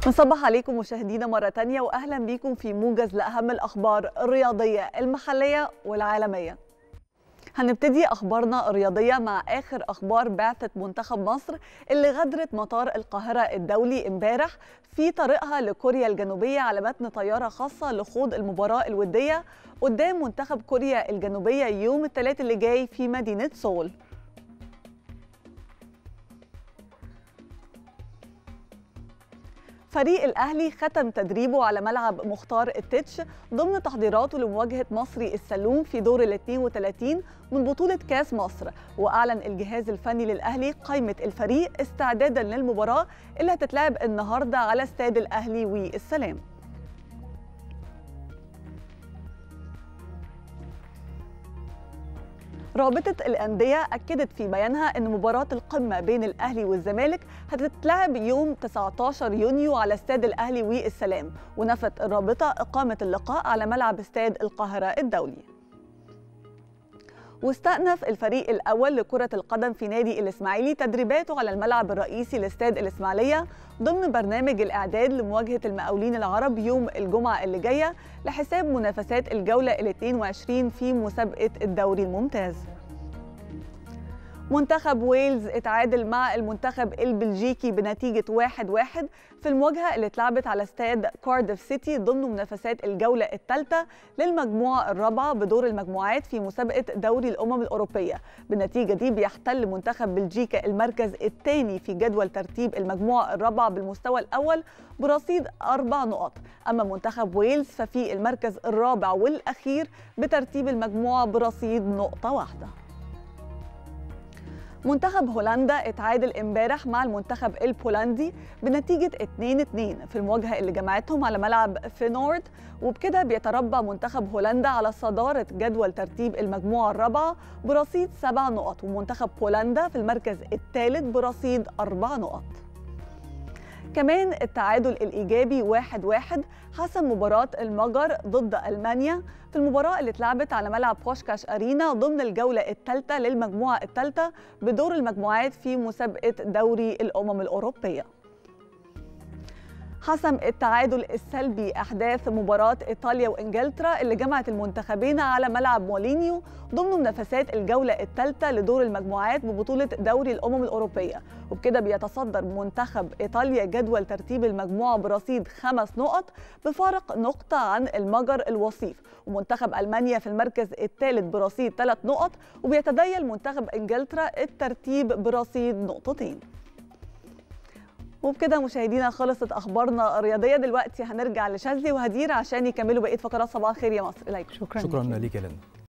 نصبح عليكم مشاهدينا مرة تانية وأهلا بيكم في موجز لأهم الأخبار الرياضية المحلية والعالمية هنبتدي أخبارنا الرياضية مع آخر أخبار بعثة منتخب مصر اللي غادرت مطار القاهرة الدولي امبارح في طريقها لكوريا الجنوبية على متن طيارة خاصة لخوض المباراة الودية قدام منتخب كوريا الجنوبية يوم الثلاث اللي جاي في مدينة سول فريق الأهلي ختم تدريبه على ملعب مختار التتش ضمن تحضيراته لمواجهة مصري السلوم في دور ال 32 من بطولة كاس مصر وأعلن الجهاز الفني للأهلي قائمة الفريق استعدادا للمباراة اللي هتتلعب النهاردة على استاد الأهلي والسلام رابطة الأندية أكدت في بيانها أن مباراة القمة بين الأهلي والزمالك هتتلعب يوم 19 يونيو على استاد الأهلي والسلام ونفت الرابطة إقامة اللقاء على ملعب استاد القاهرة الدولي واستأنف الفريق الأول لكرة القدم في نادي الإسماعيلي تدريباته على الملعب الرئيسي لاستاد الإسماعيلية ضمن برنامج الإعداد لمواجهة المقاولين العرب يوم الجمعة اللي جاية لحساب منافسات الجولة ال 22 في مسابقة الدوري الممتاز. منتخب ويلز اتعادل مع المنتخب البلجيكي بنتيجة 1-1 في المواجهة اللي اتلعبت على استاد كارديف سيتي ضمن منافسات الجولة الثالثة للمجموعة الرابعة بدور المجموعات في مسابقة دوري الأمم الأوروبية بالنتيجة دي بيحتل منتخب بلجيكا المركز الثاني في جدول ترتيب المجموعة الرابعة بالمستوى الأول برصيد أربع نقط أما منتخب ويلز ففي المركز الرابع والأخير بترتيب المجموعة برصيد نقطة واحدة منتخب هولندا اتعادل امبارح مع المنتخب البولندي بنتيجة 2-2 في المواجهة اللي جمعتهم على ملعب فينورد وبكده بيتربع منتخب هولندا على صدارة جدول ترتيب المجموعة الرابعة برصيد سبع نقط ومنتخب بولندا في المركز الثالث برصيد أربع نقط كمان التعادل الإيجابي واحد واحد حسم مباراة المجر ضد ألمانيا في المباراة اللي اتلعبت على ملعب بوشكاش أرينا ضمن الجولة الثالثة للمجموعة الثالثة بدور المجموعات في مسابقة دوري الأمم الأوروبية حسم التعادل السلبي احداث مباراه ايطاليا وانجلترا اللي جمعت المنتخبين على ملعب مولينيو ضمن منافسات الجوله الثالثه لدور المجموعات ببطوله دوري الامم الاوروبيه وبكده بيتصدر منتخب ايطاليا جدول ترتيب المجموعه برصيد خمس نقط بفارق نقطه عن المجر الوصيف ومنتخب المانيا في المركز الثالث برصيد ثلاث نقط وبيتديل منتخب انجلترا الترتيب برصيد نقطتين وبكده مشاهدينا خلصت اخبارنا الرياضيه دلوقتي هنرجع لشاذلي وهدير عشان يكملوا بقيه فقرات صباح الخير يا مصر اليكم شكرا شكرا ليك يا لنا